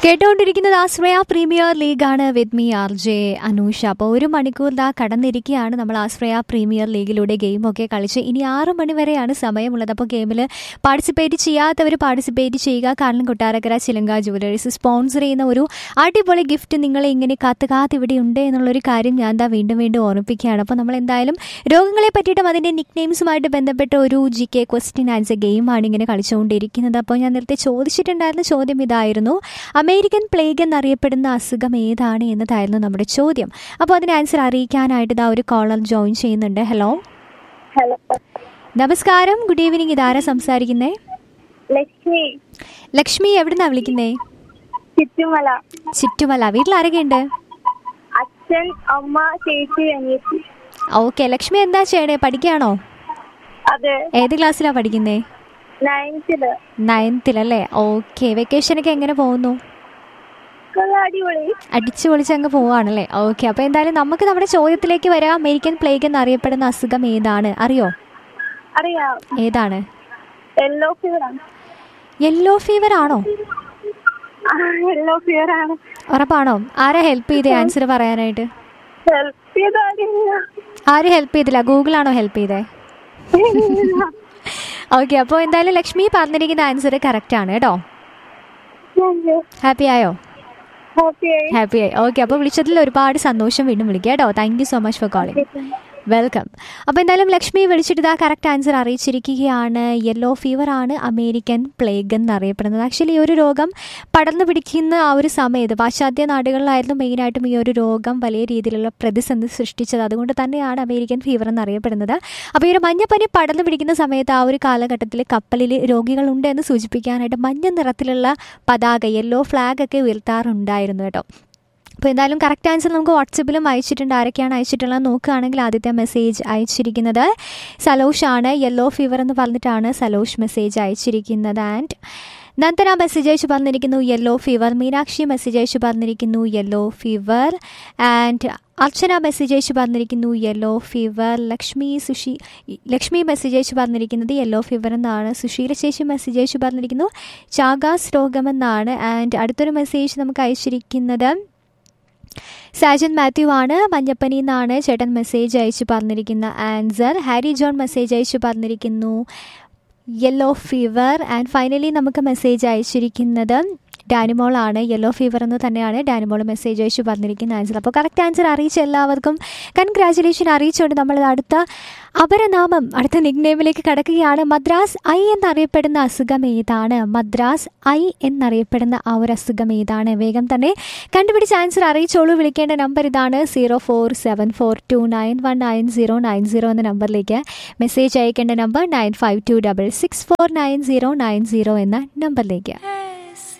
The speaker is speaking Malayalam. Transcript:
കേട്ടുകൊണ്ടിരിക്കുന്നത് ആശ്രയ പ്രീമിയർ ലീഗാണ് with me R J Anusha അപ്പോൾ ഒരു മണിക്കൂർ ദാ കടന്നിരിക്കുകയാണ് നമ്മൾ ആശ്രയ പ്രീമിയർ ലീഗിലൂടെ ഗെയിമൊക്കെ കളിച്ച് ഇനി ആറ് മണി വരെയാണ് സമയമുള്ളത് അപ്പോൾ ഗെയിമിൽ പാർട്ടിസിപ്പേറ്റ് ചെയ്യാത്തവർ പാർട്ടിസിപ്പേറ്റ് ചെയ്യുക കാരണം കൊട്ടാരക്കര ചിലങ്ക ജുവലറീസ് സ്പോൺസർ ചെയ്യുന്ന ഒരു അടിപൊളി ഗിഫ്റ്റ് നിങ്ങളെ ഇങ്ങനെ കാത്ത് കാത്ത് ഇവിടെ ഉണ്ട് എന്നുള്ളൊരു കാര്യം ഞാൻ ദാ വീണ്ടും വീണ്ടും ഓർമ്മിപ്പിക്കുകയാണ് അപ്പോൾ നമ്മൾ എന്തായാലും രോഗങ്ങളെ പറ്റിയിട്ടും അതിൻ്റെ നിക് നെയിംസുമായിട്ട് ബന്ധപ്പെട്ട ഒരു ജി കെ ക്വസ്റ്റ്യൻ ആൻസർ ഗെയിമാണ് ഇങ്ങനെ കളിച്ചുകൊണ്ടിരിക്കുന്നത് അപ്പോൾ ഞാൻ നേരത്തെ ചോദിച്ചിട്ടുണ്ടായിരുന്ന ചോദ്യം ഇതായിരുന്നു അമേരിക്കൻ പ്ലേഗ് എന്നറിയപ്പെടുന്ന അസുഖം ഏതാണ് എന്നതായിരുന്നു നമ്മുടെ ചോദ്യം അപ്പോൾ അതിന് ആൻസർ അറിയിക്കാനായിട്ട് ഇതാ ഒരു കോളർ ജോയിൻ ചെയ്യുന്നുണ്ട് ഹലോ ഹലോ നമസ്കാരം ഗുഡ് ഈവനിങ് ഇതാരാ സംസാരിക്കുന്നേ ലക്ഷ്മി ലക്ഷ്മി എവിടുന്നാ വിളിക്കുന്നേ ചുറ്റുമല ചുറ്റുമല വീട്ടിൽ ആരൊക്കെയുണ്ട് അച്ഛൻ അമ്മ ചേച്ചി അനിയത്തി ഓക്കെ ലക്ഷ്മി എന്താ ചെയ്യണേ പഠിക്കുകയാണോ അതെ ഏത് ക്ലാസ്സിലാണ് പഠിക്കുന്നേ നയൻത്തില് നയൻത്തിലല്ലേ ഓക്കെ വെക്കേഷനൊക്കെ എങ്ങനെ പോകുന്നു കൊള്ളാം, അടിപൊളി അടിച്ചു പൊളിച്ച് അങ്ങ് പോവാണല്ലേ ഓക്കെ അപ്പോൾ എന്തായാലും നമുക്ക് നമ്മുടെ ചോദ്യത്തിലേക്ക് വരാം അമേരിക്കൻ പ്ലേഗ് എന്നറിയപ്പെടുന്ന അസുഖം ഏതാണ് അറിയോ അറിയാം ഏതാണ് യെല്ലോ ഫീവർ ആണ് യെല്ലോ ഫീവർ ആണോ യെല്ലോ ഫീവർ ആണ് ഉറപ്പാണോ ആരാ ഹെൽപ്പ് ചെയ്തേ ആൻസർ പറയാനായിട്ട് ഹെൽപ്പ് ചെയ്താലില്ല ആര് ഹെൽപ്പ് ചെയ്തില്ല ഗൂഗിളാണോ ഹെൽപ്പ് ചെയ്തേ ഓക്കെ അപ്പോൾ എന്തായാലും ലക്ഷ്മി പറഞ്ഞിരിക്കുന്ന ആൻസർ കറക്റ്റ് ആണ് കേട്ടോ ഹാപ്പി ആയോ ഹാപ്പിയായി ഹാപ്പി ആയി ഓക്കെ അപ്പോൾ വിളിച്ചതിൽ ഒരുപാട് സന്തോഷം വീണ്ടും വിളിക്കുക കേട്ടോ thank you so much for calling welcome അപ്പോൾ എന്തായാലും ലക്ഷ്മി വിളിച്ചിട്ട് ഇതാ കറക്റ്റ് ആൻസർ അറിയിച്ചിരിക്കുകയാണ് യെല്ലോ ഫീവർ ആണ് അമേരിക്കൻ പ്ലേഗ് എന്നറിയപ്പെടുന്നത് ആക്ച്വലി ഈ ഒരു രോഗം പടർന്നു പിടിക്കുന്ന ആ ഒരു സമയത്ത് പാശ്ചാത്യ നാടുകളിലായിരുന്നു മെയിനായിട്ടും ഈ ഒരു രോഗം വലിയ രീതിയിലുള്ള പ്രതിസന്ധി സൃഷ്ടിച്ചത് അതുകൊണ്ട് തന്നെയാണ് അമേരിക്കൻ ഫീവർ എന്നറിയപ്പെടുന്നത് അപ്പോൾ ഈ ഒരു മഞ്ഞപ്പനി പടർന്നു പിടിക്കുന്ന സമയത്ത് ആ ഒരു കാലഘട്ടത്തിൽ കപ്പലിൽ രോഗികളുണ്ട് എന്ന് സൂചിപ്പിക്കാനായിട്ട് മഞ്ഞ നിറത്തിലുള്ള പതാക യെല്ലോ ഫ്ലാഗ് ഒക്കെ ഉയർത്താറുണ്ടായിരുന്നു കേട്ടോ അപ്പോൾ എന്തായാലും കറക്റ്റ് ആൻസർ നമുക്ക് വാട്സപ്പിലും അയച്ചിട്ടുണ്ട് ആരൊക്കെയാണ് അയച്ചിട്ടുള്ളത് നോക്കുകയാണെങ്കിൽ ആദ്യത്തെ മെസ്സേജ് അയച്ചിരിക്കുന്നത് സലോഷ് ആണ് യെല്ലോ ഫീവർ എന്ന് പറഞ്ഞിട്ടാണ് സലോഷ് മെസ്സേജ് അയച്ചിരിക്കുന്നത് ആൻഡ് നന്ദന മെസ്സേജ് അയച്ച് പറഞ്ഞിരിക്കുന്നു യെല്ലോ ഫീവർ മീനാക്ഷി മെസ്സേജ് അയച്ച് പറഞ്ഞിരിക്കുന്നു yellow fever and Archana message അയച്ച് പറഞ്ഞിരിക്കുന്നു yellow fever Lakshmi Sushi Lakshmi message അയച്ച് പറഞ്ഞിരിക്കുന്നത് യെല്ലോ ഫീവർ എന്നാണ് സുശീല ചേച്ചി മെസ്സേജ് അയച്ച് പറഞ്ഞിരിക്കുന്നു ചാഗാസ് രോഗമെന്നാണ് ആൻഡ് അടുത്തൊരു മെസ്സേജ് നമുക്ക് അയച്ചിരിക്കുന്നത് സാജൻ മാത്യു ആണ് മഞ്ഞപ്പനി എന്നാണ് ചേട്ടൻ മെസ്സേജ് അയച്ചു പറഞ്ഞിരിക്കുന്ന ആൻസർ ഹാരി ജോൺ മെസ്സേജ് അയച്ചു പറഞ്ഞിരിക്കുന്നു യെല്ലോ ഫീവർ ആൻഡ് ഫൈനലി നമുക്ക് മെസ്സേജ് അയച്ചിരിക്കുന്നത് ഡാനിമോളാണ് യെല്ലോ ഫീവർ എന്ന് തന്നെയാണ് ഡാനിമോൾ മെസ്സേജ് അയച്ചു പറഞ്ഞിരിക്കുന്ന ആൻസർ അപ്പോൾ കറക്റ്റ് ആൻസർ അറിയിച്ച എല്ലാവർക്കും കൺഗ്രാചുലേഷൻ അറിയിച്ചുകൊണ്ട് നമ്മൾ അടുത്ത അപരനാമം അടുത്ത നിഗ്നേമിലേക്ക് കടക്കുകയാണ് മദ്രാസ് ഐ എന്നറിയപ്പെടുന്ന അസുഖം ഏതാണ് മദ്രാസ് ഐ എന്നറിയപ്പെടുന്ന ആ ഒരു അസുഖം ഏതാണ് വേഗം തന്നെ കണ്ടുപിടിച്ച് ആൻസർ അറിയിച്ചോളൂ വിളിക്കേണ്ട നമ്പർ ഇതാണ് zero four seven four two nine one nine zero nine zero എന്ന നമ്പറിലേക്ക് മെസ്സേജ് അയക്കേണ്ട number nine five two double six four nine zero nine zero എന്ന നമ്പറിലേക്ക്